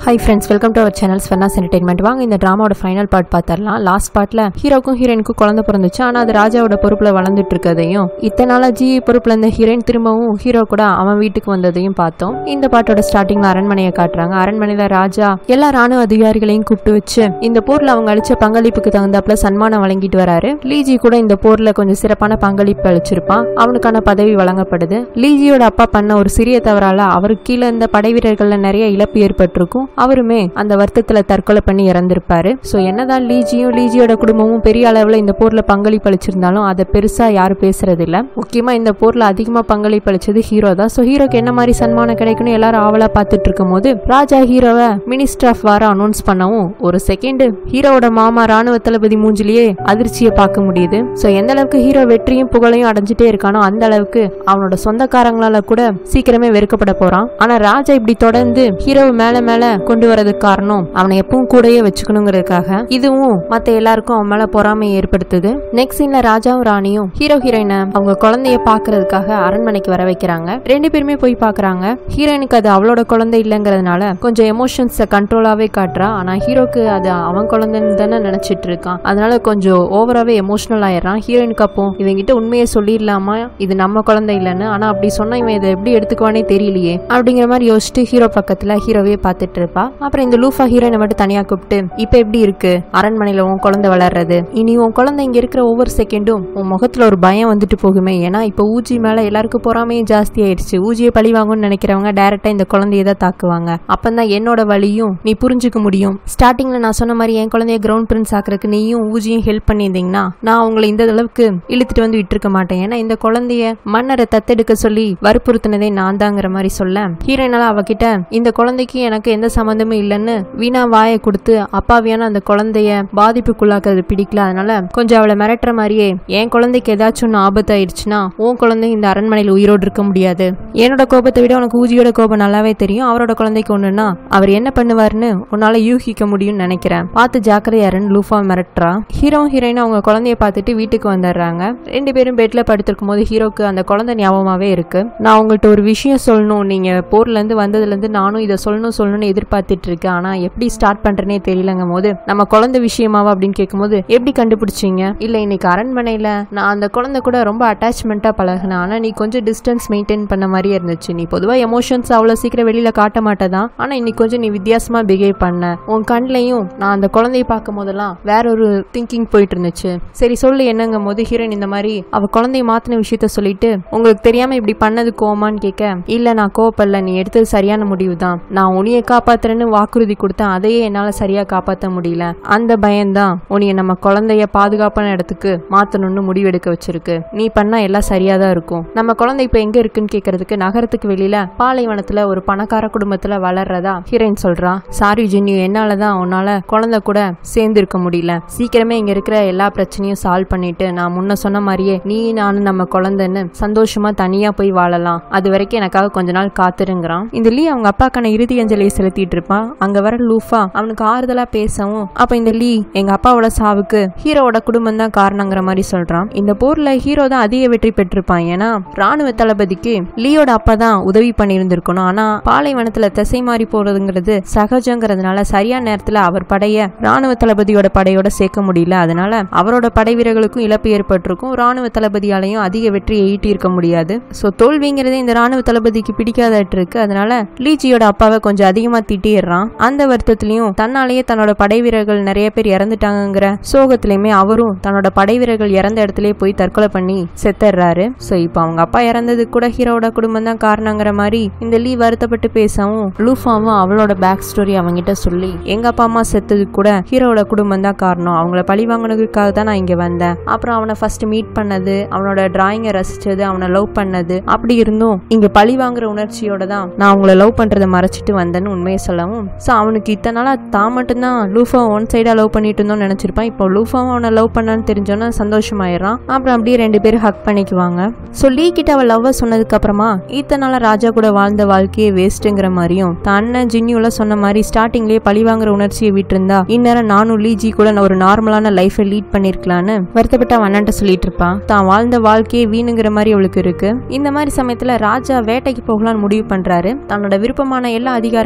high friends welcome to our channel Swarna's entertainment வாங்க இந்த ட்ராமாவோட ஃபைனல் பார்ட் பார்த்துடலாம் லாஸ்ட் பார்ட்ல ஹீரோக்கும் ஹீரோயினுக்கும் குழந்தை பிறந்துச்சு ஆனால் அது ராஜாவோட பொறுப்புல வளர்ந்துட்டு இருக்கதையும் இத்தனை நாளா ஜி பொறுப்புல இருந்த ஹீரோயின் திரும்பவும் ஹீரோ கூட அவன் வீட்டுக்கு வந்ததையும் பார்த்தோம் இந்த பாட்டோட ஸ்டார்டிங்ல அரண்மனையை காட்டுறாங்க அரண்மனையில ராஜா எல்லா ராணுவ அதிகாரிகளையும் கூப்பிட்டு வச்சு இந்த போர்ல அவங்க அளிச்ச பங்களிப்புக்கு தகுந்தாப்புல சன்மானம் வழங்கிட்டு வராரு லீஜி கூட இந்த போர்ல கொஞ்சம் சிறப்பான பங்களிப்பு அளிச்சிருப்பான் அவனுக்கான பதவி வழங்கப்படுது லீஜியோட அப்பா பண்ண ஒரு சிறிய தவறால அவருக்கு கீழே இருந்த படை வீரர்கள்ல நிறைய இழப்பு ஏற்பட்டிருக்கும் அவருமே அந்த வருத்தத்துல தற்கொலை பண்ணி இறந்திருப்பாரு சோ என்னதான் லீஜியும் லீஜியோட குடும்பமும் பெரிய அளவுல இந்த போர்ல பங்களிப்பு அளிச்சிருந்தாலும் அதை பெருசா யாரும் பேசுறது இல்ல முக்கியமா இந்த போர்ல அதிகமா பங்களிப்பு அளிச்சது ஹீரோ தான் சோ ஹீரோக்கு என்ன மாதிரி சன்மானம் கிடைக்கும்னு எல்லாரும் ஆவலா பார்த்துட்டு இருக்கும் போது ராஜா ஹீரோவை மினிஸ்டர் ஆஃப் வார அனௌன்ஸ் பண்ணவும் ஒரு செகண்ட் ஹீரோவோட மாமா ராணுவ தளபதி மூஞ்சிலேயே அதிர்ச்சியை பார்க்க முடியுது சோ எந்த அளவுக்கு ஹீரோ வெற்றியும் புகழையும் அடைஞ்சிட்டே இருக்கானோ அந்த அளவுக்கு அவனோட சொந்தக்காரங்களால கூட சீக்கிரமே வெறுக்கப்பட போறான் ஆனா ராஜா இப்படி தொடர்ந்து ஹீரோவை மேல மேல கொண்டு வரதுக்கு காரணம் அவனை எப்பவும் கூடயே வச்சுக்கணுங்கிறதுக்காக இதுவும் மத்த எல்லாருக்கும் அவன் மேல பொறாமை ஏற்படுத்துது நெக்ஸ்ட் சீன்ல ராஜாவும் ராணியும் ஹீரோ ஹீரோயினை அவங்க குழந்தைய பாக்குறதுக்காக அரண்மனைக்கு வர வைக்கிறாங்க ரெண்டு பேருமே போய் பாக்குறாங்க ஹீரோயினுக்கு அது அவளோட குழந்தை இல்லைங்கிறதுனால கொஞ்சம் எமோஷன்ஸை கண்ட்ரோலாவே காட்டுறா ஆனா ஹீரோக்கு அது அவன் குழந்தைன்னு தானே நினைச்சிட்டு இருக்கான் அதனால கொஞ்சம் ஓவராவே எமோஷனல் ஆயிடுறான் ஹீரோயினுக்கு அப்போ இவங்கிட்ட உண்மையை சொல்லிடலாமா இது நம்ம குழந்தை இல்லைன்னு ஆனா அப்படி சொன்னா இவன் இதை எப்படி எடுத்துக்குவானே தெரியலையே அப்படிங்கிற மாதிரி யோசிச்சுட்டு ஹீரோ பக்கத்துல ஹீரோவே பார்த்துட்டு இருப்பா அப்புறம் இந்த லூஃபா ஹீரோயினை மட்டும் தனியா கூப்பிட்டு இப்ப எப்படி இருக்கு அரண்மனையில உன் குழந்தை வளர்றது இனி உன் குழந்தை இங்க இருக்கிற ஒவ்வொரு செகண்டும் உன் முகத்துல ஒரு பயம் வந்துட்டு போகுமே ஏன்னா இப்ப ஊஜி மேல எல்லாருக்கும் பொறாமையும் ஜாஸ்தி ஆயிடுச்சு ஊஜியை பழி வாங்கும்னு நினைக்கிறவங்க டைரக்டா இந்த குழந்தைய தான் தாக்குவாங்க அப்பதான் என்னோட வழியும் நீ புரிஞ்சுக்க முடியும் ஸ்டார்டிங்ல நான் சொன்ன மாதிரி என் குழந்தைய கிரவுண்ட் பிரின்ஸ் ஆக்குறதுக்கு நீயும் ஊஜியும் ஹெல்ப் பண்ணியிருந்தீங்கன்னா நான் உங்களை இந்த அளவுக்கு இழுத்துட்டு வந்து விட்டுருக்க மாட்டேன் ஏன்னா இந்த குழந்தைய மன்னரை தத்தெடுக்க சொல்லி வற்புறுத்தினதே நான் தாங்கிற மாதிரி சொல்ல ஹீரோயினால அவகிட்ட இந்த குழந்தைக்கு எனக்கு எந்த சம்மந்தமும் இல்லைன்னு வீணா வாயை கொடுத்து அப்பாவியான அந்த குழந்தைய பாதிப்புக்குள்ளாக்குறது பிடிக்கல அதனால கொஞ்சம் அவளை மிரட்டுற மாதிரியே என் குழந்தைக்கு ஏதாச்சும் ஒன்று ஆபத்தாயிடுச்சுன்னா உன் குழந்தை இந்த அரண்மனையில் உயிரோடு இருக்க முடியாது என்னோட கோபத்தை விட உனக்கு ஊஜியோட கோபம் நல்லாவே தெரியும் அவரோட குழந்தைக்கு ஒண்ணுன்னா அவர் என்ன பண்ணுவாருன்னு உன்னால யூகிக்க முடியும்னு நினைக்கிறேன் பார்த்து ஜாக்கிரதையாருன்னு லூஃபா மிரட்டுறா ஹீரோ ஹீரோயின் அவங்க குழந்தைய பார்த்துட்டு வீட்டுக்கு வந்துடுறாங்க ரெண்டு பேரும் பெட்ல படுத்திருக்கும் போது ஹீரோக்கு அந்த குழந்தை ஞாபகமாவே இருக்கு நான் உங்கள்கிட்ட ஒரு விஷயம் சொல்லணும் நீங்க போர்ல இருந்து வந்ததுல இருந்து நானும் இதை சொல்லணும் சொல்லணும்னு எதிர்பார்த்துட்டு இருக்கேன் ஆனா எப்படி ஸ்டார்ட் பண்றேனே தெரியலங்கும் போது நம்ம குழந்தை விஷயமாவா அப்படின்னு கேட்கும்போது எப்படி கண்டுபிடிச்சீங்க இல்ல இன்னைக்கு அரண்மனையில நான் அந்த குழந்தை கூட ரொம்ப அட்டாச்மெண்ட்டா பழகினேன் ஆனா நீ கொஞ்சம் டிஸ்டன்ஸ் மெயின்டைன் பண்ண மாதிரியே இருந்துச்சு நீ பொதுவா எமோஷன்ஸ் அவ்வளவு சீக்கிரம் வெளியில காட்ட மாட்டேதான் ஆனா இன்னைக்கு கொஞ்சம் நீ வித்தியாசமா பிஹேவ் பண்ண உன் கண்ணிலையும் நான் அந்த குழந்தைய பார்க்கும் போதெல்லாம் வேற ஒரு திங்கிங் போயிட்டு இருந்துச்சு சரி சொல்லு என்னங்கும் போது ஹீரோயின் இந்த மாதிரி அவ குழந்தைய மாத்தின விஷயத்த சொல்லிட்டு உங்களுக்கு தெரியாம இப்படி பண்ணது கோமான்னு கேட்க இல்ல நான் கோவப்படல நீ எடுத்தது சரியான முடிவு தான் நான் உனியை காப்பாத்துறேன்னு வாக்குறுதி கொடுத்தேன் அதையே என்னால சரியா காப்பாத்த முடியல அந்த பயம்தான் உனிய நம்ம குழந்தைய பாதுகாப்பான இடத்துக்கு மாத்தணும்னு முடிவெடுக்க வச்சிருக்கு நீ பண்ணா எல்லாம் சரியா தான் இருக்கும் நம்ம குழந்தை இப்ப எங்க இருக்குன்னு கேக்குறதுக்கு நகரத்துக்கு வெளியில பாலைவனத்துல ஒரு பணக்கார குடும்பத்துல வளர்றதா ஹீரோயின் சொல்றா சாரி ஜென்யூ என்னாலதான் உன்னால குழந்தை கூட சேர்ந்து இருக்க முடியல சீக்கிரமே இங்க இருக்கிற எல்லா பிரச்சனையும் சால்வ் பண்ணிட்டு நான் முன்ன சொன்ன மாதிரியே நீ நானும் நம்ம குழந்தைன்னு சந்தோஷமா தனியா போய் வாழலாம் அது வரைக்கும் எனக்காக கொஞ்ச நாள் காத்துருங்கிறான் இந்த லீ அவங்க அப்பாக்கான இறுதி அஞ்சலியை செலுத்திட்டு இருப்பான் அங்க வர லூஃபா அவனுக்கு ஆறுதலா பேசவும் அப்ப இந்த லீ எங்க அப்பாவோட சாவுக்கு ஹீரோவோட குடும்பம் தான் காரணங்கிற மாதிரி சொல்றான் இந்த போர்ல ஹீரோ தான் அதிக வெற்றி பெற்றிருப்பான் ஏன்னா ராணுவ தளபதிக்கு லீயோட அப்பா தான் உதவி பண்ணியிருந்திருக்கணும் ஆனா பாலைவனத்துல திசை மாறி போறதுங்கிறது சகஜங்கிறதுனால சரியான நேரத்துல அவர் படைய ராணுவ தளபதியோட படையோட சேர்க்க முடியல அதனால அவரோட படை வீரர்களுக்கும் இழப்பு ஏற்பட்டிருக்கும் ராணுவ தளபதியாலையும் அதிக வெற்றியை ஈட்டி இருக்க முடியாது சோ தோல்விங்கிறதே இந்த ராணுவ தளபதிக்கு பிடிக்காதட்டு இருக்கு அதனால லீஜியோட அப்பாவை கொஞ்சம் அதிகமா திட்டிடுறான் அந்த வருத்தத்திலையும் தன்னாலேயே தன்னோட படை வீரர்கள் நிறைய பேர் இறந்துட்டாங்கங்கிற சோகத்திலயுமே அவரும் தன்னோட படை வீரர்கள் இறந்த இடத்துலயே போய் தற்கொலை பண்ணி செத்துடுறாரு சோ இப்போ அவங்க அப்பா இறந்ததுக்கு கூட ஹீரோவோட குடும்பம் தான் காரணங்கிற மாதிரி இந்த லீ வருத்தப்பட்டு பேசவும் லூஃபாவும் அவளோட பேக் ஸ்டோரி அவங்கிட்ட சொல்லி எங்க அப்பா அம்மா செத்ததுக்கு கூட ஹீரோவோட குடும்பம் தான் காரணம் அவங்கள பழி வாங்கினதுக்காக தான் நான் இங்க வந்தேன் அப்புறம் அவனை ஃபர்ஸ்ட் மீட் பண்ணது அவனோட டிராயிங்கை ரசிச்சது அவனை லவ் பண்ணது அப்படி இருந்தும் இங்க பழி வாங்குற உணர்ச்சியோட தான் நான் அவங்கள லவ் பண்றதை மறைச்சிட்டு வந்தேன்னு உண்மையை சொல்லவும் ஸோ அவனுக்கு இத்தனை நாளா தான் மட்டும்தான் லூஃபா ஒன் சைடா லவ் பண்ணிட்டு இருந்தோம்னு நினைச்சிருப்பான் இப்போ லூஃபாவும் அவனை லவ் பண்ணான்னு தெரிஞ்சோன்னா சந்தோஷமாயிடுறான் அப்புறம் அப்படியே ரெண்டு பேரும் ஹக் பண்ணிக்குவாங்க ஸோ லீ கிட்ட அவள் லவ் சொன்னதுக்கு அப்புறமா இத்தனை நாளா ராஜா கூட வாழ்ந்த வாழ்க்கையே வேஸ்ட்டுங்கிற மாதிரியும் தான் அண்ணன் ஜின்னியூல சொன்ன மாதிரி ஸ்டார்டிங்லேயே பழி வாங்குற உணர்ச்சியை விட்டுருந்தா இந்நேரம் நானும் லீஜி கூட நான் ஒரு நார்மலான லைஃபை லீட் பண்ணிருக்கலான்னு வருத்தப்பட்ட அவன் அண்ணன்ட்ட சொல்லிட்டு இருப்பான் தான் வாழ்ந்த வாழ்க்கையே வீணுங்கிற மாதிரி அவளுக்கு இருக்கு இந்த மாதிரி சமயத்துல ராஜா வேட்டைக்கு போகலான்னு முடிவு பண்றாரு தன்னோட விருப்பமான எல்லா அதிகாரிகளையும் அங்க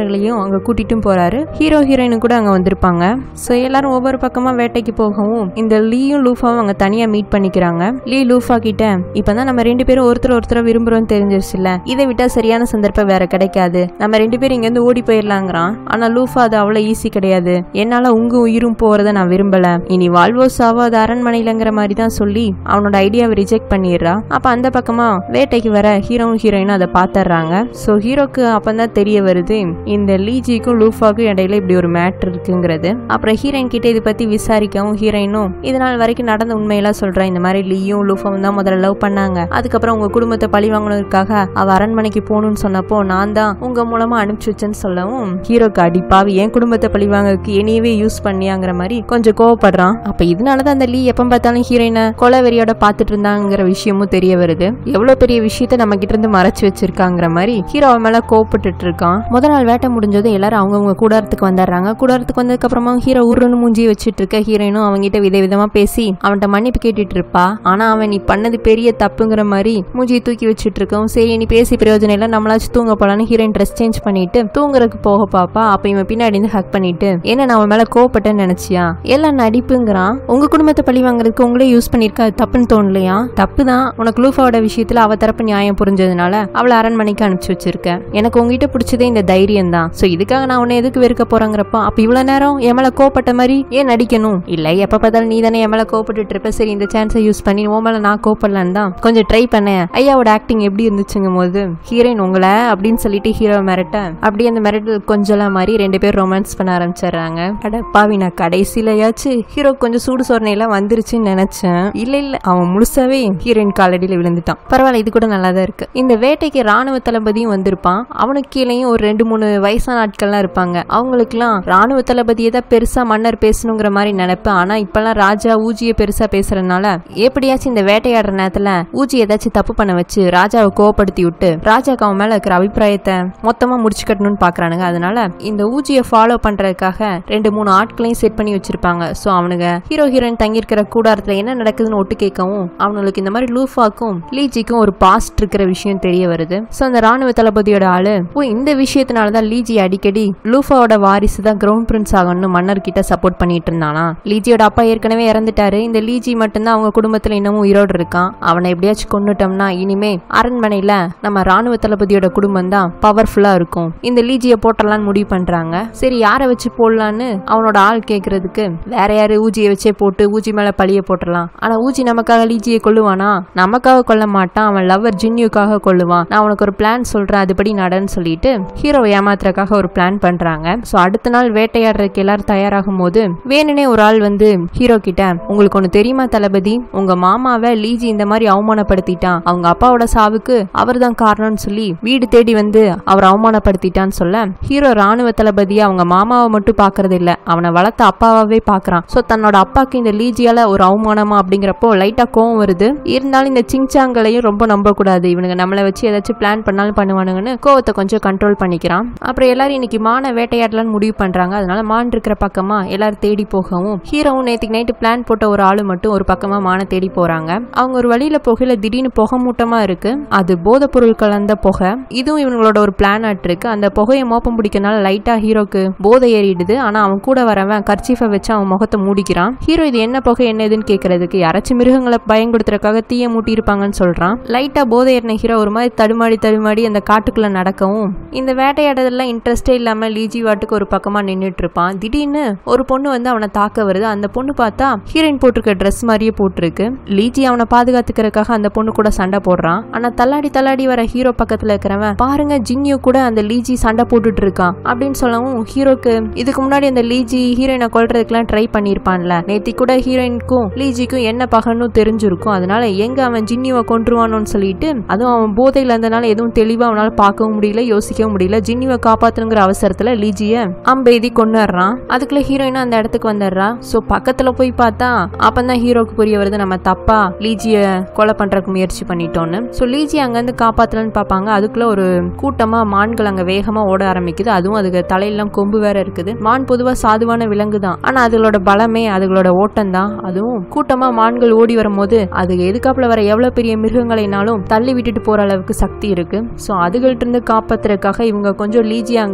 அங்க கூட்டிட்டும் போறாரு ஹீரோ ஹீரோயினும் கூட அங்க வந்திருப்பாங்க ஸோ எல்லாரும் ஒவ்வொரு பக்கமா வேட்டைக்கு போகவும் இந்த லீயும் லூஃபாவும் அங்க தனியா மீட் பண்ணிக்கிறாங்க லீ லூஃபா கிட்ட இப்பதான் நம்ம ரெண்டு பேரும் ஒருத்தர் ஒருத்தர் விரும்புறோம் தெரிஞ்சிருச்சுல இதை விட்டா சரியான சந்தர்ப்பம் வேற கிடைக்காது நம்ம ரெண்டு பேரும் இங்க இருந்து ஓடி போயிடலாங்கிறான் ஆனா லூஃபா அது அவ்வளவு ஈஸி கிடையாது என்னால உங்க உயிரும் போறத நான் விரும்பல இனி வாழ்வோ சாவோ அது அரண்மனையிலங்கிற மாதிரி தான் சொல்லி அவனோட ஐடியாவை ரிஜெக்ட் பண்ணிடுறா அப்ப அந்த பக்கமா வேட்டைக்கு வர ஹீரோவும் ஹீரோயினும் அதை பாத்துறாங்க ஸோ ஹீரோக்கு அப்பதான் தெரிய வருது இந்த லீஜிக்கும் லூஃபாக்கும் இடையில இப்படி ஒரு மேட்ரு இருக்குங்கிறது அப்புறம் ஹீரோயின் கிட்ட இதை பத்தி விசாரிக்கவும் ஹீரோயினும் இது நாள் வரைக்கும் நடந்த உண்மையெல்லாம் சொல்றேன் இந்த மாதிரி லீயும் லூஃபாவும் தான் முதல்ல லவ் பண்ணாங்க அதுக்கப்புறம் உங்க குடும்பத்தை பழி வாங்கினதுக்காக அவ அரண்மனைக்கு போகணும்னு சொன்னப்போ நான் தான் உங்க மூலமா அனுப்பிச்சு வச்சேன்னு சொல்லவும் ஹீரோக்கு அடிப்பாவி என் குடும்பத்தை பழி வாங்கறதுக்கு என்னையவே யூஸ் பண்ணியாங்கிற மாதிரி கொஞ்சம் கோவப்படுறான் அப்ப இதனாலதான் அந்த லீ எப்ப பார்த்தாலும் ஹீரோயினை கொலை வெறியோட பாத்துட்டு இருந்தாங்கிற விஷயமும் தெரிய வருது எவ்வளவு பெரிய விஷயத்த நம்ம கிட்ட இருந்து மறைச்சு வச்சிருக்காங்கிற மாதிரி ஹீரோ அவன் மேல கோவப்பட்டுட்டு இருக்கான் முத நாள் வேட்டை முடிஞ்சதும் எல்லாரும் அவங்கவுங்க கூடாரத்துக்கு வந்துடுறாங்க கூடாரத்துக்கு வந்ததுக்கு அப்புறமா ஹீரோ உருன்னு மூஞ்சி வச்சிட்டு இருக்க ஹீரோயினும் அவங்ககிட்ட வித விதமா பேசி அவன்கிட்ட மன்னிப்பு கேட்டுட்டு இருப்பா ஆனா அவன் நீ பண்ணது பெரிய தப்புங்கிற மாதிரி மூஞ்சியை தூக்கி வச்சிட்டு இருக்கவும் சரி நீ பேசி பிரயோஜனம் இல்லை நம்மளாச்சும் தூங்க போலான்னு ஹீரோயின் ட்ரெஸ் சேஞ்ச் பண்ணிட்டு தூங்குறதுக்கு போக பாப்பா அப்ப இவன் பின்னாடி இருந்து ஹக் பண்ணிட்டு என்ன நான் அவன் மேல கோவப்பட்டேன்னு நினைச்சியா எல்லாம் நடிப்புங்கிறான் உங்க குடும்பத்தை பழி வாங்குறதுக்கு உங்களே யூஸ் பண்ணிருக்கா அது தப்புன்னு தோணலையா தப்பு தான் உனக்கு லூஃபாவோட விஷயத்துல அவ தரப்பு நியாயம் புரிஞ்சதுனால அவளை அரண்மனைக்கு அனுப்பிச்சு வச்சிருக்க எனக்கு உங்ககிட்ட பிடிச்சதே இந்த தைரியம் தான் சோ இதுக்காக நான் உன்னை எதுக்கு வெறுக்க போறேங்கிறப்ப அப்ப இவ்வளவு நேரம் என் மேல கோவப்பட்ட மாதிரி ஏன் நடிக்கணும் இல்ல எப்ப பார்த்தாலும் நீ தானே என் மேல கோவப்பட்டுட்டு இருப்ப சரி இந்த சான்ஸை யூஸ் பண்ணி உன் மேல நான் கோவப்படலான்னு தான் கொஞ்சம் ட்ரை பண்ணேன் ஐயாவோட ஆக்டிங் எப்படி இருந்துச்சுங்கும் போது ஹீரோயின் உங்களை அப்படின்னு சொல்லிட்டு ஹீரோ மிரட்ட அப்படியே அந்த மிரட்டல் கொஞ்சலாம் மாதிரி ரெண்டு பேரும் ரொமான்ஸ் பண்ண ஆரம்பிச்சிடுறாங்க அட பாவி நான் கடைசியிலயாச்சு ஹீரோ கொஞ்சம் சூடு சோர்ணையெல்லாம் வந்துருச்சுன்னு நினைச்சேன் இல்ல இல்ல அவன் முழுசாவே ஹீரோயின் காலடியில விழுந்துட்டான் பரவாயில்ல இது கூட நல்லா தான் இருக்கு இந்த வேட்டைக்கு ராணுவ தளபதியும் வந்திருப்பான் அவனுக்கு கீழேயும் ஒரு ரெண்டு மூணு வயசான ஆட்கள்லாம் இருப்பாங்க அவங்களுக்குலாம் ராணுவ தளபதியை தான் பெருசா மன்னர் பேசணுங்கிற மாதிரி நினைப்பேன் ஆனா இப்பெல்லாம் ராஜா ஊஜியை பெருசா பேசுறதுனால எப்படியாச்சும் இந்த வேட்டையாடுற நேரத்துல ஊஜி ஏதாச்சும் தப்பு பண்ண வச்சு ராஜாவை கோவப்படுத்தி விட்டு ராஜாக்கு அவன் மேல இருக்கிற அபிப்பிராயத்தை மொத்தமா முடிச்சு கட்டணும்னு பாக்குறானுங்க அதனால இந்த ஊஜியை ஃபாலோ பண்றதுக்காக ரெண்டு மூணு ஆட்களையும் செட் பண்ணி வச்சிருப்பாங்க சோ அவனுங்க ஹீரோ ஹீரோயின் தங்கியிருக்கிற கூடாரத்துல என்ன நடக்குதுன்னு ஒட்டு கேட்கவும் அவனுக்கு இந்த மாதிரி லூஃபாக்கும் லீஜிக்கும் ஒரு பாஸ்ட் இருக்கிற விஷயம் தெரிய வருது சோ அந்த ராணுவ தளபதியோட ஆளு ஓ இந்த விஷயத்தினாலதான் லீஜி அடிக்கடி லூஃபாவோட வாரிசு தான் கிரவுண்ட் பிரின்ஸ் ஆகணும்னு மன்னர் கிட்ட சப்போர்ட் பண்ணிட்டு இருந்தானா லீஜியோட அப்பா ஏற்கனவே இறந்துட்டாரு இந்த லீஜி மட்டும்தான் அவங்க குடும்பத்துல இன்னமும் உயிரோடு இருக்கான் அவனை எப்படியாச்சும் கொண்டுட்டோம்னா இனிமே அரண்மனையில நம்ம ராணுவ தளபதியோட குடும்பம் தான் பவர்ஃபுல்லா இருக்கும் இந்த லீஜியை போட்டலாம்னு முடிவு பண்றாங்க சரி யாரை வச்சு போடலான்னு அவனோட ஆள் கேக்குறதுக்கு வேற யாரு ஊஜியை வச்சே போட்டு ஊஜி மேல பழிய போட்டுடலாம் ஆனா ஊஜி நமக்காக லீஜியை கொல்லுவானா நமக்காக கொல்ல மாட்டான் அவன் லவ்வர் ஜின்யூக்காக கொல்லுவான் நான் உனக்கு ஒரு பிளான் சொல்றேன் அதுபடி நடன்னு சொல்லிட்டு ஹீரோ ஏமாத்துறதுக்காக ஒரு பிளான் பண்றாங்க சோ அடுத்த நாள் வேட்டையாடுறதுக்கு எல்லாரும் தயாராகும் போது வேணுனே ஒரு ஆள் வந்து ஹீரோ கிட்ட உங்களுக்கு ஒண்ணு தெரியுமா தளபதி உங்க மாமாவை லீஜி இந்த மாதிரி அவமானப்படுத்திட்டான் அவங்க அப்பாவோட சாவுக்கு அவர்தான் காரணம்னு சொல்லி வீடு தேடி வந்து அவர் அவமானப்படுத்திட்டான்னு சொல்ல ஹீரோ ராணுவ தளபதி அவங்க மாமாவை மட்டும் பாக்குறது இல்ல அவனை வளர்த்த அப்பாவாவே பாக்குறான் சோ தன்னோட அப்பாக்கு இந்த லீஜியால ஒரு அவமானமா அப்படிங்கிறப்போ லைட்டா கோவம் வருது இருந்தாலும் இந்த சிங்சாங்களையும் ரொம்ப நம்ப கூடாது இவனுங்க நம்மளை வச்சு ஏதாச்சும் பிளான் பண்ணாலும் பண்ணுவானுங்கன்னு கோவத்தை கொஞ்சம் கண்ட்ரோல் பண்ணிக்கிறான் அப்புறம் எல்லாரும் இன்னைக்கு மான வேட்டையாடலாம்னு முடிவு பண்றாங்க அதனால மான் இருக்கிற பக்கமா எல்லாரும் தேடி போகவும் ஹீரோவும் நேத்துக்கு நைட்டு பிளான் போட்ட ஒரு ஆளு மட்டும் ஒரு பக்கமா மான தேடி போறாங்க அவங்க ஒரு வழியில போகல திடீர்னு புகை மூட்டமா இருக்கு அது போதைப் பொருள் கலந்த புகை இதுவும் இவங்களோட ஒரு பிளான் ஆட் இருக்கு அந்த புகையை மோப்பம் பிடிக்கனால லைட்டா ஹீரோக்கு போதை ஏறிடுது ஆனா அவன் கூட வரவன் கர்ச்சீஃபை வச்சு அவன் முகத்தை மூடிக்கிறான் ஹீரோ இது என்ன புகை என்ன இதுன்னு கேக்குறதுக்கு யாராச்சும் மிருகங்களை பயன்படுத்துறதுக்காக தீய மூட்டி இருப்பாங்கன்னு சொல்றான் லைட்டா போதை ஏறின ஹீரோ ஒரு மாதிரி தடுமாடி தடுமாடி அந்த காட்டுக்குள்ள நடக்கவும் இந்த வேட்டையாடுறதுலாம் இன்ட்ரெஸ்டே இல்லாம லீஜி வாட்டுக்கு ஒரு பக்கமா நின்னுட்டு இருப்பான் திடீர்னு ஒரு பொண்ணு வந்து அவனை தாக்க வருது அந்த பொண்ணு பார்த்தா ஹீரோயின் போட்டிருக்க ட்ரெஸ் மாதிரியே போட்டிருக்கு லீஜி அவனை பாதுகாத்துக்கிறதுக்காக அந்த பொண்ணு கூட சண்டை போடுறான் ஆனா தள்ளாடி தள்ளாடி வர ஹீரோ பக்கத்துல இருக்கிறவன் பாருங்க ஜின்யூ கூட அந்த லீஜி சண்டை போட்டுட்டு இருக்கான் அப்படின்னு சொல்லவும் ஹீரோக்கு இதுக்கு முன்னாடி அந்த லீஜி ஹீரோயினை கொல்றதுக்குலாம் ட்ரை பண்ணியிருப்பான்ல நேத்தி கூட ஹீரோயினுக்கும் லீஜிக்கும் என்ன பகன்னு தெரிஞ்சிருக்கும் அதனால எங்க அவன் ஜின்னியை கொன்றுவானோன்னு சொல்லிட்டு அதுவும் அவன் போதையில இருந்தனால எதுவும் தெளிவா அவனால பார்க்கவும் முடியல யோசிக்கவும் முடியல ஜின்னியை காப்பாத்தணுங்கிற அவசரத்துல லீஜிய அம்பெய்தி கொண்டுறான் அதுக்குள்ள ஹீரோயினும் அந்த இடத்துக்கு வந்துடுறா சோ பக்கத்துல போய் பார்த்தா அப்பதான் ஹீரோக்கு புரிய வருது நம்ம தப்பா லீஜிய கொலை பண்றதுக்கு முயற்சி பண்ணிட்டோம்னு சோ லீஜி அங்கிருந்து காப்பாத்தலன்னு பார்ப்பாங்க அதுக்குள்ள ஒரு கூட்டமா மான்கள் அங்க வேகமா ஓட ஆரம்பிக்குது அதுவும் அதுக்கு தலையெல்லாம் கொம்பு வேற இருக்குது மான் பொதுவா சாதுவான விலங்கு தான் ஆனா அதுகளோட பலமே அதுகளோட ஓட்டம் தான் அதுவும் கூட்டமா மான்கள் ஓடி வரும்போது அது எதுக்காப்புல வர எவ்வளவு பெரிய மிருகங்களைனாலும் தள்ளி விட்டுட்டு போற அளவுக்கு சக்தி இருக்கு சோ அதுகள்ட்ட இருந்து காப்பாத்துறதுக்காக இவங்க கொஞ்சம் லீஜி அங்க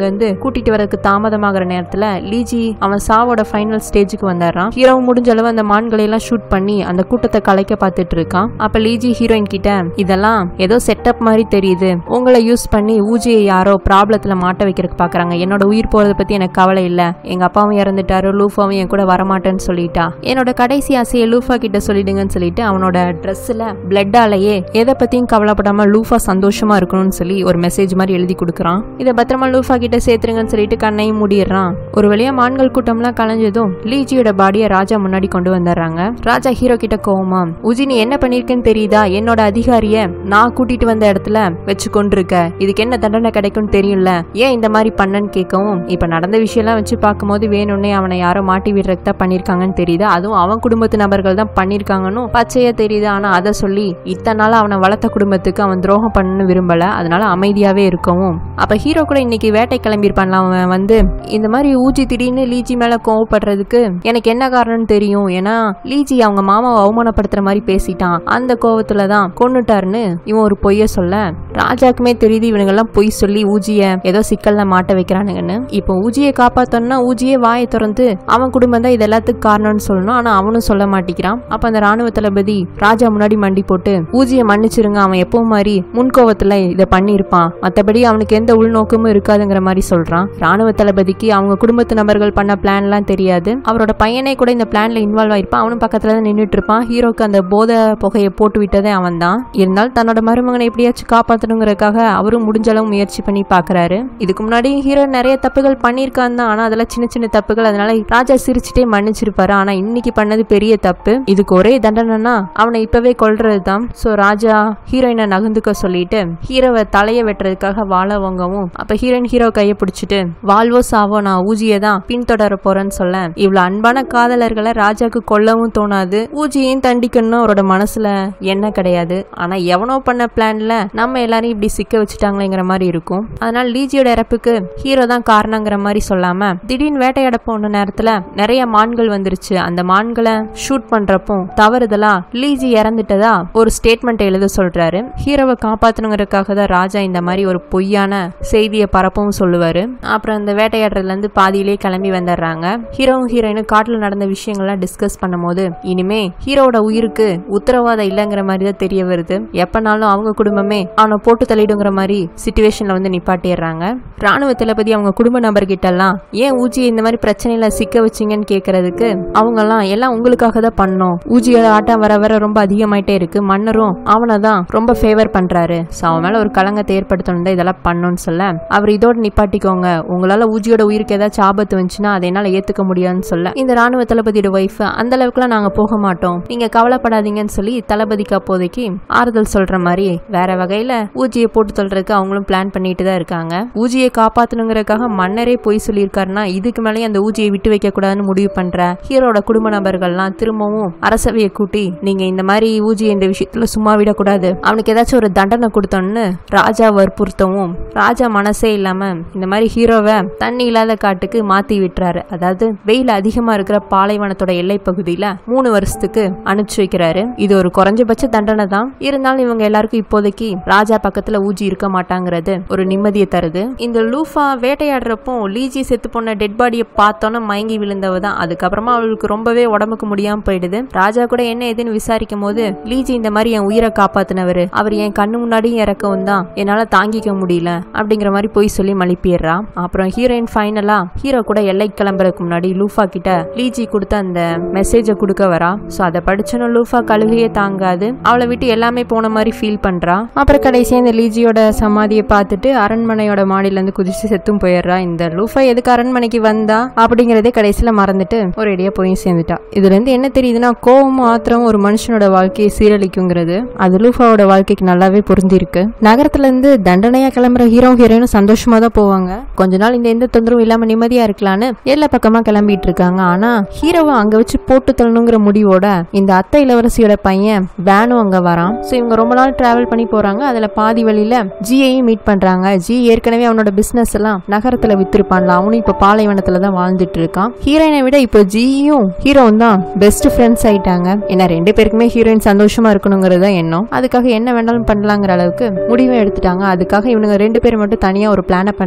இருந்து கூட்டிட்டு வரதுக்கு தாமதமாகிற நேரத்துல லீஜி அவன் சாவோட ஃபைனல் ஸ்டேஜுக்கு வந்துடுறான் ஹீரோ முடிஞ்ச அளவு அந்த மான்களை எல்லாம் ஷூட் பண்ணி அந்த கூட்டத்தை கலைக்க பார்த்துட்டு இருக்கான் அப்ப லீஜி ஹீரோயின் கிட்ட இதெல்லாம் ஏதோ செட்டப் மாதிரி தெரியுது உங்களை யூஸ் பண்ணி ஊஜியை யாரோ ப்ராப்ளத்துல மாட்ட வைக்கிறதுக்கு பாக்குறாங்க என்னோட உயிர் போறத பத்தி எனக்கு கவலை இல்ல எங்க அப்பாவும் இறந்துட்டாரு லூஃபாவும் என் கூட வரமாட்டேன்னு சொல்லிட்டா என்னோட கடைசி ஆசையை லூஃபா கிட்ட சொல்லிடுங்கன்னு சொல்லிட்டு அவனோட ட்ரெஸ்ல பிளட்டாலேயே எதை பத்தியும் கவலைப்படாம லூஃபா சந்தோஷமா இருக்கணும்னு சொல்லி ஒரு மெசேஜ் மாதிரி எழுதி கொடுக்குறான் இதை பத்திரமா லூஃபா கிட்ட சேர்த்துருங்கன்னு சொல்லிட்டு கண்ணையும் மூடிடுறான் ஒரு வழியா மான்கள் கூட்டம்லாம் கலைஞ்சதும் லீஜியோட பாடியை ராஜா முன்னாடி கொண்டு வந்துடுறாங்க ராஜா ஹீரோ கிட்ட கோவமா உஜி நீ என்ன பண்ணிருக்கேன்னு தெரியுதா என்னோட அதிகாரிய நான் கூட்டிட்டு வந்த இடத்துல வச்சு கொண்டிருக்க இதுக்கு என்ன தண்டனை கிடைக்கும்னு தெரியும்ல ஏன் இந்த மாதிரி பண்ணன்னு கேட்கவும் இப்ப நடந்த விஷயம்லாம் வச்சு பார்க்கும்போது வேணும்னே அவனை யாரோ மாட்டி விடுறதுக்கு தான் பண்ணிருக்காங்கன்னு தெரியுது அதுவும் அவன் குடும்பத்து நபர்கள் தான் பண்ணிருக்காங்கன்னு பச்சையா தெரியுது ஆனா அதை சொல்லி இத்தனை நாள் அவனை வளர்த்த குடும்பத்துக்கு அவன் துரோகம் பண்ணணும்னு விரும்பல அதனால அமைதியாவே இருக்கவும் அப்ப ஹீரோ கூட இன்னைக்கு வேட்டை கிளம்பியிருப்பான்ல அவன் வந்து இந்த மாதிரி ஊஜி திடீர்னு லீஜி மேல கோவப்படுறதுக்கு எனக்கு என்ன காரணம்னு தெரியும் ஏன்னா லீஜி அவங்க மாமாவை அவமானப்படுத்துற மாதிரி பேசிட்டான் அந்த கோவத்துல தான் கொன்னுட்டாருன்னு இவன் ஒரு பொய்ய சொல்ல ராஜாக்குமே தெரியுது இவனுங்கெல்லாம் பொய் சொல்லி ஊஜிய ஏதோ சிக்கல்ல மாட்ட வைக்கிறானுங்கன்னு இப்போ ஊஜியை காப்பாத்தோம்னா ஊஜியே வாயை திறந்து அவன் குடும்பம் தான் இது எல்லாத்துக்கும் காரணம்னு சொல்லணும் ஆனா அவனும் சொல்ல மாட்டேங்கிறான் அப்ப அந்த ராணுவ தளபதி ராஜா முன்னாடி மண்டி போட்டு ஊஜியை மன்னிச்சிருங்க அவன் எப்பவும் மாதிரி முன்கோவத்துல இதை பண்ணியிருப்பான் மத்தபடி அவனுக்கு எந்த உள்நோக்கமும் இருக்காதுங்கிற மாதிரி சொல்றான் ராணுவ தளபதிக்கு அவங்க குடும்பத்து நபர்கள் பண்ண பிளான்லாம் தெரியாது அவரோட பையனே கூட இந்த பிளான்ல இன்வால்வ் ஆயிருப்பான் அவனும் பக்கத்துல தான் நின்றுட்டு இருப்பான் ஹீரோக்கு அந்த போதை புகையை போட்டு விட்டதே அவன் தான் இருந்தாலும் தன்னோட மருமகனை எப்படியாச்சும் காப்பாத்தணுங்கிறதுக்காக அவரும் முடிஞ்ச அளவு முயற்சி பண்ணி பாக்குறாரு இதுக்கு முன்னாடி ஹீரோ நிறைய தப்புகள் பண்ணியிருக்கான் தான் ஆனா அதெல்லாம் சின்ன சின்ன தப்புகள் அதனால ராஜா சிரிச்சுட்டே மன்னிச்சிருப்பாரு ஆனா இன்னைக்கு பண்ணது பெரிய தப்பு இதுக்கு ஒரே தண்டனைனா அவனை இப்பவே கொல்றது தான் சோ ராஜா ஹீரோயினை நகர்ந்துக்க சொல்லிட்டு ஹீரோவை தலையை வெட்டுறதுக்காக வாழ வாங்கவும் அப்ப ஹீரோயின் ஹீரோ கையை பிடிச்சிட்டு வாழ்வோ சாவோ நான் ஊஜியை தான் பின்தொடர போறேன்னு சொல்ல இவ்வளவு அன்பான காதலர்களை ராஜாக்கு கொல்லவும் தோணாது ஊஜியையும் தண்டிக்கணும்னு அவரோட மனசுல என்ன கிடையாது ஆனா எவனோ பண்ண பிளான்ல நம்ம எல்லாரையும் இப்படி சிக்க வச்சுட்டாங்களேங்கிற மாதிரி இருக்கும் அதனால லீஜியோட இறப்புக்கு ஹீரோ தான் காரணங்கிற மாதிரி சொல்லாம திடீர்னு வேட்டையாட போன நேரத்துல நிறைய மான்கள் வந்துருச்சு அந்த மான்களை ஷூட் பண்றப்போ தவறுதலா லீஜி இறந்துட்டதா ஒரு ஸ்டேட்மெண்ட் எழுத சொல்றாரு ஹீரோவை காப்பாத்தணுங்கிறதுக்காக தான் ராஜா இந்த மாதிரி ஒரு பொய்யான செய்தியை பரப்பவும் சொல்லுவாரு அப்புறம் அந்த வேட்டையாடுறதுல இருந்து பாதியிலே கிளம்பி வந்துடுறாங்க ஹீரோவும் ஹீரோயினும் காட்டுல நடந்த விஷயங்கள்லாம் டிஸ்கஸ் பண்ணும்போது இனிமே ஹீரோவோட உயிருக்கு உத்தரவாதம் இல்லைங்கிற மாதிரி தான் தெரிய வருது எப்பனாலும் அவங்க குடும்பமே அவனை போட்டு தள்ளிடுங்கிற மாதிரி சுச்சுவேஷன்ல வந்து நிப்பாட்டிடுறாங்க ராணுவ தளபதி அவங்க குடும்ப நபர்கிட்ட எல்லாம் ஏன் ஊஜியை இந்த மாதிரி பிரச்சனையில சிக்க வச்சீங்கன்னு கேக்குறதுக்கு அவங்க எல்லாம் எல்லாம் உங்களுக்காக தான் பண்ணோம் ஊஜியோட ஆட்டம் வர வர ரொம்ப அதிகமாயிட்டே இருக்கு மன்னரும் அவனை தான் ரொம்ப ஃபேவர் பண்றாரு So அவன் மேல ஒரு கலங்கத்தை ஏற்படுத்தணும் தான் இதெல்லாம் பண்ணணும்னு சொல்ல அவர் இதோட நிப்பாட்டிக்கோங்க உங்களால ஊஜியோட உயிருக்கு ஏதாச்சும் ஆபத்து வந்துச்சுன்னா அதை என்னால ஏத்துக்க முடியாதுன்னு சொல்ல இந்த ராணுவ தளபதியோட ஒய்ஃப் அந்த அளவுக்குலாம் நாங்க போக மாட்டோம் நீங்க கவலைப்படாதீங்கன்னு சொல்லி தளபதிக்கு அப்போதைக்கு ஆறுதல் சொல்ற மாதிரி வேற வகையில ஊஜியை போட்டு சொல்றதுக்கு அவங்களும் பிளான் பண்ணிட்டு தான் இருக்காங்க ஊஜியை காப்பாத்தணுங்கிறதுக்காக மன்னரே பொய் சொல்லியிருக்காருன்னா இதுக்கு மேலேயும் அந்த ஊஜியை விட்டு வைக்க கூடாதுன்னு முடிவு பண்ற ஹீரோட குடும்ப நபர்கள்லாம் திரும்பவும் அரசவையை கூட்டி நீங்க இந்த மாதிரி ஊஜியை இந்த விஷயத்துல சும்மா விடக்கூடாது அவனுக்கு ஏதாச்சும் ஒரு தண்டனை கொடுத்தோன்னு ராஜா வற்புறுத்தவும் ராஜா மனசே இல்லாம இந்த மாதிரி ஹீரோவை தண்ணி இல்லாத காட்டுக்கு மாத்தி விட்டுறாரு அதாவது வெயில் அதிகமா இருக்கிற பாலைவனத்தோட எல்லை பகுதியில மூணு வருஷத்துக்கு அனுப்பிச்சு வைக்கிறாரு இது ஒரு குறைஞ்சபட்ச தண்டனை தான் இருந்தாலும் இவங்க எல்லாருக்கும் இப்போதைக்கு ராஜா பக்கத்துல ஊஜி இருக்க மாட்டாங்கிறது ஒரு நிம்மதியை தருது இந்த லூஃபா வேட்டையாடுறப்போ லீஜி செத்து போன டெட் பாடியை பார்த்தோன்னே மயங்கி விழுந்தவ தான் அதுக்கப்புறமா அவளுக்கு ரொம்பவே உடம்புக்கு முடியாம போயிடுது ராஜா கூட என்ன ஏதுன்னு விசாரிக்கும் போது லீஜி இந்த மாதிரி என் உயிரை காப்பாத்தினவரு அவர் என் கண்ணு முன்னாடியும் இறக்கவும் தான் என்னால தாங்கிக்க முடியல அப்படிங்கிற மாதிரி போய் சொல்லி மலிப்பிடுறா அப்புறம் ஹீரோயின் ஃபைனலா ஹீரோ கூட எல்லை கிளம்புறதுக்கு முன்னாடி லூஃபா கிட்ட லீஜி கொடுத்த அந்த மெசேஜை கொடுக்க வரா ஸோ அதை படிச்சனும் லூஃபா கழுகையே தாங்காது அவளை விட்டு எல்லாமே போன மாதிரி ஃபீல் பண்றா அப்புறம் கடைசியா இந்த லீஜியோட சமாதியை பார்த்துட்டு அரண்மனையோட மாடியில இருந்து குதிச்சு செத்தும் போயிடுறா இந்த லூஃபா எதுக்கு அரண்மனைக்கு வந்தா அப்படிங்கறதே கடைசியில மறந்துட்டு ஒரு இடையே போய் சேர்ந்துட்டா இதுல இருந்து என்ன தெரியுதுன்னா கோவமும் ஆத்திரம் ஒரு மனுஷனோட வாழ்க்கையை சீரழிக்குங்கிறது அது லூஃபாவோட வாழ்க்கைக்கு நல்லாவே புரிஞ்சிருக்கு நகரத்துல இருந்து தண்டனையா கிளம்புற ஹீரோ ஹீரோயினும் சந்தோஷமா தான் போவாங்க கொஞ்ச நாள் இந்த எந்த தொந்தரவும் இல்லாம நிம்மதியா இருக்கலான்னு எல்லா பக்கமா கிளம்பிட்டு இருக்காங்க ஆனா ஹீரோவை அங்க வச்சு போட்டு தள்ளணுங்கிற முடிவோட இந்த அத்தை இளவரசியோட பையன் வேனும் அங்க வரான் சோ இவங்க ரொம்ப நாள் டிராவல் பண்ணி போறாங்க அதுல பாதி வழியில ஜியையும் மீட் பண்றாங்க ஜி ஏற்கனவே அவனோட பிசினஸ் எல்லாம் நகரத்துல வித்திருப்பான்ல அவனும் இப்ப பாலைவனத்துல தான் வாழ்ந்துட்டு இருக்கான் ஹீரோயினை விட இப்போ ஜியும் ஹீரோவும் தான் பெஸ்ட் ஃப்ரெண்ட்ஸ் ஆயிட்டாங்க ஏன்னா ரெண்டு பேருக்குமே ஹீரோயின் சந்தோஷமா இருக்கணுங்கிறது தான் எண்ணம் அதுக்காக என்ன வேணாலும் பண்ணலாங்கிற அளவுக்கு முடிவை எடுத்துட்டாங்க அதுக்காக இவனுங்க ரெண்டு பேரும் மட்டும் தனியா ஒரு பிளான பண்றாங்க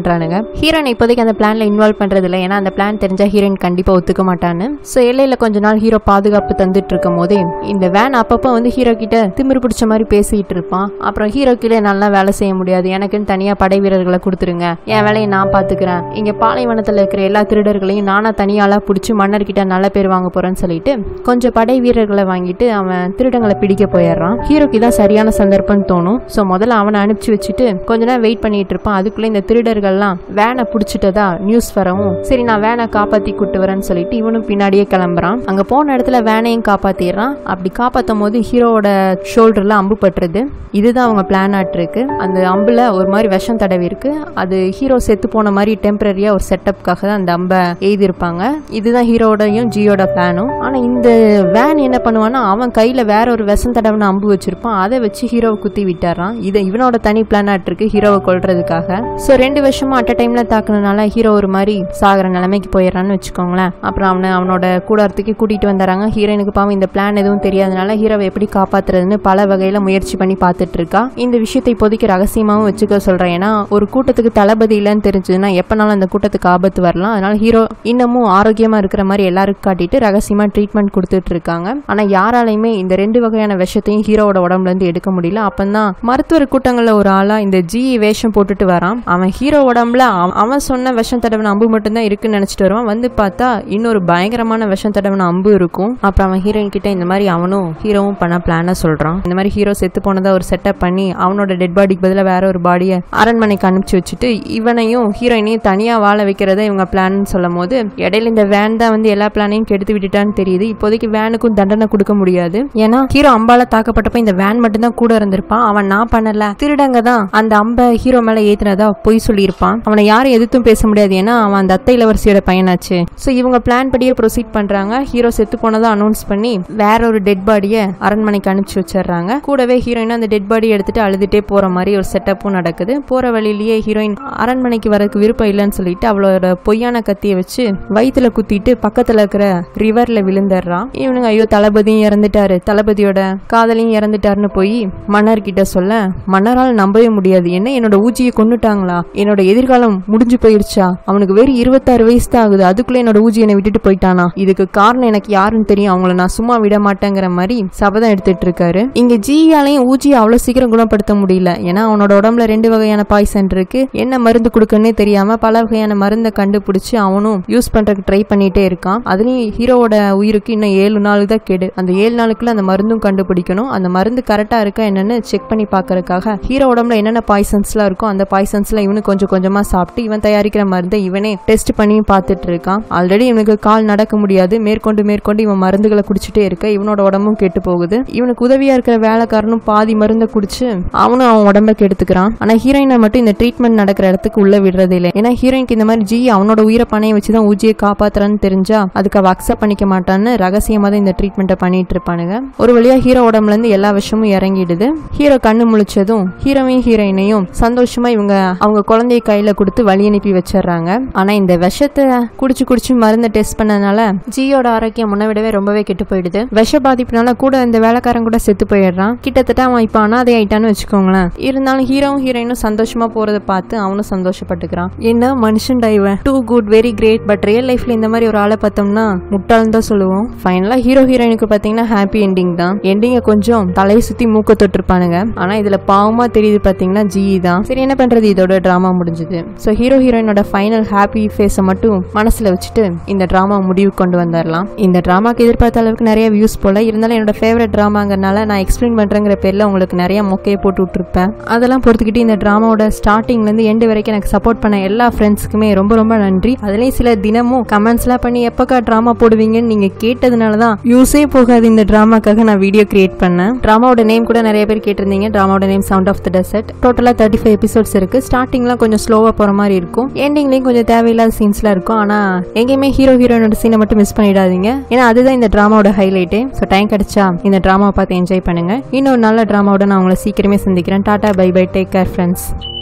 பண்றானுங்க ஹீரோயின் இப்போதைக்கு அந்த பிளான்ல இன்வால்வ் பண்றது இல்லை ஏன்னா அந்த பிளான் தெரிஞ்சா ஹீரோயின் கண்டிப்பா ஒத்துக்க மாட்டான்னு ஸோ எல்லையில கொஞ்ச நாள் ஹீரோ பாதுகாப்பு தந்துட்டு இருக்கும் போதே இந்த வேன் அப்பப்போ வந்து ஹீரோ கிட்ட திமிரு பிடிச்ச மாதிரி பேசிட்டு இருப்பான் அப்புறம் ஹீரோ கீழே நல்லா வேலை செய்ய முடியாது எனக்குன்னு தனியா படை வீரர்களை கொடுத்துருங்க என் வேலையை நான் பாத்துக்கிறேன் இங்க பாலைவனத்துல இருக்கிற எல்லா திருடர்களையும் நானா தனியாளா பிடிச்சி மன்னர் கிட்ட நல்ல பேர் வாங்க போறேன்னு சொல்லிட்டு கொஞ்சம் படை வீரர்களை வாங்கிட்டு அவன் திருடங்களை பிடிக்க போயிடுறான் ஹீரோக்கு இதான் சரியான சந்தர்ப்பம்னு தோணும் ஸோ முதல்ல அவனை அனுப்பிச்சு வச்சுட்டு கொஞ்ச நேரம் வெயிட் பண்ணிட்டு இருப்பான் அதுக்குள்ள இந்த திருடர்கள்லாம் வேனை பிடிச்சிட்டதா நியூஸ் வரவும் சரி நான் வேனை காப்பாத்தி கூட்டு வரேன்னு சொல்லிட்டு இவனும் பின்னாடியே கிளம்புறான் அங்க போன இடத்துல வேனையும் காப்பாத்திடுறான் அப்படி காப்பாத்தும் போது ஹீரோவோட ஷோல்டர்ல அம்பு பட்டுருது இதுதான் அவங்க பிளான் ஆட் இருக்கு அந்த அம்புல ஒரு மாதிரி விஷம் தடவி இருக்கு அது ஹீரோ செத்து போன மாதிரி டெம்பரரியா ஒரு செட்டப்காக தான் அந்த அம்பை எழுதியிருப்பாங்க இதுதான் ஹீரோடையும் ஜியோட பிளானும் ஆனா இந்த வேன் என்ன பண்ணுவான்னா அவன் கையில வேற ஒரு விஷம் தடவின அம்பு வச்சிருப்பான் அதை வச்சு ஹீரோவை குத்தி விட்டாரான் இது இவனோட தனி பிளான் ஆட் இருக்கு ஹீரோவை கொல்றதுக்காக ஸோ ரெண்டு வருஷமா அட் டைம்ல தாக்குனதுனால ஹீரோ ஒரு மாதிரி சாகிற நிலைமைக்கு போயிடறான்னு வச்சுக்கோங்களேன் அப்புறம் அவனை அவனோட கூடாரத்துக்கு கூட்டிட்டு வந்துடுறாங்க ஹீரோயினுக்கு பாவம் இந்த பிளான் எதுவும் தெரியாதனால ஹீரோவை எப்படி காப்பாத்துறதுன்னு பல வகையில முயற்சி பண்ணி பார்த்துட்டு இருக்கா இந்த விஷயத்தை இப்போதைக்கு ரகசியமாவும் வச்சுக்க சொல்றேன் ஏன்னா ஒரு கூட்டத்துக்கு தளபதி இல்லைன்னு தெரிஞ்சதுன்னா எப்பனாலும் அந்த கூட்டத்துக்கு ஆபத்து வரலாம் அதனால ஹீரோ இன்னமும் ஆரோக்கியமா இருக்கிற மாதிரி எல்லாருக்கும் காட்டிட்டு ரகசியமா ட்ரீட்மெண்ட் கொடுத்துட்டு இருக்காங்க ஆனா யாராலையுமே இந்த ரெண்டு வகையான விஷயத்தையும் ஹீரோவோட உடம்புல இருந்து எடுக்க முடியல அப்பந்தான் மருத்துவர் கூட்டங்கள்ல ஒரு ஆளா இந்த ஜி வேஷம் போட்டுட்டு வரான் அவன் ஹீரோ உடம்புல அவ- அவன் சொன்ன விஷம் தடவின அம்பு மட்டும்தான் இருக்குன்னு நினைச்சிட்டு வருவான் வந்து பார்த்தா இன்னொரு பயங்கரமான விஷம் தடவின அம்பு இருக்கும் அப்புறம் அவன் ஹீரோயின் கிட்ட இந்த மாதிரி அவனும் ஹீரோவும் பண்ண பிளான சொல்றான் இந்த மாதிரி ஹீரோ செத்து போனதா ஒரு செட்டப் பண்ணி அவனோட டெட் பாடிக்கு பதிலா வேற ஒரு பாடியை அரண்மனைக்கு அனுப்பிச்சு வச்சுட்டு இவனையும் ஹீரோயினையும் தனியா வாழ வைக்கிறத இவங்க பிளான் சொல்லும் போது இடையில இந்த வேன் தான் வந்து எல்லா பிளானையும் கெடுத்து விட்டுட்டான்னு தெரியுது இப்போதைக்கு வேனுக்கும் தண்டனை கொடுக்க முடியாது ஏன்னா ஹீரோ அம்பால தாக்கப்பட்டப்ப இந்த வேன் மட்டும்தான் கூட இருந்திருப்பான் அவன் நான் பண்ணல திருடங்க தான் அந்த அம்பை ஹீரோ மேல ஏத்துனதா பொய் சொல்லியிருப்பான் அவனை யாரும் எதிர்த்தும் பேச முடியாது ஏன்னா அவன் அந்த அத்தை இளவரசியோட பையனாச்சு ஸோ இவங்க பிளான் படியே ப்ரொசீட் பண்றாங்க ஹீரோ செத்து போனதா அனௌன்ஸ் பண்ணி வேற ஒரு டெட் பாடியை அரண்மனைக்கு அனுப்பிச்சு வச்சிடுறாங்க கூடவே ஹீரோயின் அந்த டெட் பாடி எடுத்துட்டு அழுதுட்டே போற மாதிரி ஒரு செட்டப்பும் நடக்குது போற வழியிலேயே ஹீரோயின் அரண்மனைக்கு வரதுக்கு விருப்பம் இல்லைன்னு சொல்லிட்டு அவளோட பொய்யான கத்தியை வச்சு வயித்துல குத்திட்டு பக்கத்துல இருக்கிற ரிவர்ல விழுந்துடுறான் இவனுங்க ஐயோ தளபதியும் இறந்துட்டாரு தளபதியோட காதலையும் இறந்துட்டாருன்னு போய் மன்னர் கிட்ட சொல்ல மன்னரால் நம்பவே முடியாது என்ன என்னோட ஊஜியை கொன்னுட்டாங்களா என்னோட எதிர்காலம் முடிஞ்சு போயிடுச்சா அவனுக்கு வெறும் இருபத்தாறு வயசு தான் ஆகுது அதுக்குள்ள என்னோட ஊஜி என்னை விட்டுட்டு போயிட்டானா இதுக்கு காரணம் எனக்கு யாருன்னு தெரியும் அவங்கள நான் சும்மா விட மாட்டேங்கிற மாதிரி சபதம் எடுத்துட்டு இருக்காரு இங்க ஜியாலையும் ஊஜியை அவ்வளவு சீக்கிரம் குணப்படுத்த முடியல ஏன்னா அவனோட உடம்புல ரெண்டு வகையான பாய்சன் இருக்கு என்ன மருந்து கொடுக்கணும்னே தெரியாம பல வகையான மருந்தை கண்டுபிடிச்சு அவனும் யூஸ் பண்றதுக்கு ட்ரை பண்ணிட்டே இருக்கான் அதுலயும் ஹீரோவோட உயிருக்கு இன்னும் ஏழு நாள் தான் கெடு அந்த ஏழு நாளுக்குள்ள அந்த மருந்தும் கண்டுபிடிக்கணும் அந்த மருந்து கரெக்டா இருக்கா என்னன்னு செக் பண்ணி பார்க்கறதுக்காக ஹீரோ உடம்புல என்னென்ன பாய்சன்ஸ்லாம் இருக்கோ அந்த பாய்சன்ஸ்ல இவனு கொஞ்சம் கொஞ்சமா சாப்பிட்டு இவன் தயாரிக்கிற மருந்தை இவனே டெஸ்ட் பண்ணி பார்த்துட்டு இருக்கான் ஆல்ரெடி இவனுக்கு கால் நடக்க முடியாது மேற்கொண்டு மேற்கொண்டு இவன் மருந்துகளை குடிச்சிட்டே இருக்க இவனோட உடம்பும் கெட்டு போகுது இவனுக்கு உதவியா இருக்கிற வேலைக்காரனும் பாதி மருந்தை குடிச்சு அவனும் அவன் உடம்ப கெடுத்துக்கிறான் ஆனா ஹீரோயினை மட்டும் இந்த ட்ரீட்மெண்ட் நடக்கிற இடத்துக்கு உள்ள விடுறது இல்லை ஏன்னா ஹீரோயினுக்கு இந்த மாதிரி ஜி அவனோட உயிரை பணைய வச்சுதான் ஊஜியை காப்பாத்துறான்னு தெரிஞ்சா அதுக்கு அவ அக்செப்ட் பண்ணிக்க மாட்டான்னு ரகசியமா தான் இந்த ட்ரீட்மெண்ட்டை பண்ணிட்டு இருப்பானுங்க ஒரு வழியா ஹீரோ உடம்புல இருந்து எல்லா விஷயமும் இறங்கிடுது ஹீரோ கண்ணு முழிச்சதும் ஹீரோவையும் ஹீரோயினையும் சந்தோஷமா இவங்க அவங்க குழந்தைய கையில கொடுத்து வழி அனுப்பி வச்சிடுறாங்க ஆனா இந்த விஷத்தை குடிச்சு குடிச்சு மருந்தை டெஸ்ட் பண்ணதுனால ஜியோட ஆரோக்கியம் முன்ன விடவே ரொம்பவே கெட்டு போயிடுது விஷ பாதிப்புனால கூட இந்த வேலைக்காரன் கூட செத்து போயிடுறான் கிட்டத்தட்ட அவன் இப்ப அனாதை ஆயிட்டான்னு வச்சுக்கோங்களேன் இருந்தாலும் ஹீரோவும் ஹீரோயினும் சந்தோஷமா போறத பார்த்து அவனும் சந்தோஷப்பட்டுக்கிறான் என்ன மனுஷன் டைவன் too good very great but real லைஃப்ல இந்த மாதிரி ஒரு ஆளை பார்த்தோம்னா முட்டாள்னு தான் சொல்லுவோம் ஃபைனலா ஹீரோ ஹீரோயினுக்கு பாத்தீங்கன்னா ஹாப்பி எண்டிங் தான் எண்டிங்கை கொஞ்சம் தலையை சுத்தி மூக்க தொட்டிருப்பானுங்க ஆனா இதுல பாவமா தெரியுது பாத்தீங்கன்னா ஜி தான் சரி என்ன பண்றது இதோட டிராமா முடிஞ்சது ஸோ ஹீரோ ஹீரோயினோட ஃபைனல் ஹாப்பி ஃபேஸை மட்டும் மனசுல வச்சுட்டு இந்த டிராமா முடிவு கொண்டு வந்துடலாம் இந்த டிராமாக்கு எதிர்பார்த்த அளவுக்கு நிறைய வியூஸ் போல இருந்தாலும் என்னோட ஃபேவரட் டிராமாங்கிறனால நான் எக்ஸ்பிளைன் பண்றேங்கிற பேர்ல உங்களுக்கு நிறைய மொக்கையை போட்டு விட்டுருப்பேன் அதெல்லாம் பொறுத்துக்கிட்டு இந்த டிராமாவோட ஸ்டார்டிங்ல இருந்து எண்டு வரைக்கும் எனக்கு சப்போர்ட் பண்ண எல்லா ஃப்ரெண்ட்ஸ்க்குமே ரொம்ப ரொம்ப நன்றி அதுலயும் சில தினமும் கமெண்ட்ஸ்லாம் பண்ணி எப்பக்கா டிராமா போடுவீங்கன்னு நீங்க கேட்டதுனால தான் யூஸே போகாது இந்த டிராமாக்காக நான் வீடியோ கிரியேட் பண்ணேன் டிராமாவோட நேம் கூட நிறைய பேர் கேட்டிருந்தீங்க டிராமாவோட name sound of the desert டோட்டலாக தேர்ட்டி ஃபைவ் எபிசோட்ஸ் இருக்கு ஸ்டார்டிங்லாம் கொஞ்சம் ஸ்லோவாக போகிற மாதிரி இருக்கும் எண்டிங்லேயும் கொஞ்சம் தேவையில்லாத சீன்ஸ்லாம் இருக்கும் ஆனால் எங்கேயுமே ஹீரோ ஹீரோயினோட சீனை மட்டும் மிஸ் பண்ணிடாதீங்க ஏன்னா அதுதான் இந்த டிராமாவோட ஹைலைட்டே ஸோ டைம் கிடைச்சா இந்த டிராமாவை பார்த்து என்ஜாய் பண்ணுங்க இன்னொரு நல்ல டிராமாவோட நான் உங்களை சீக்கிரமே சந்திக்கிறேன் டாடா bye bye take care friends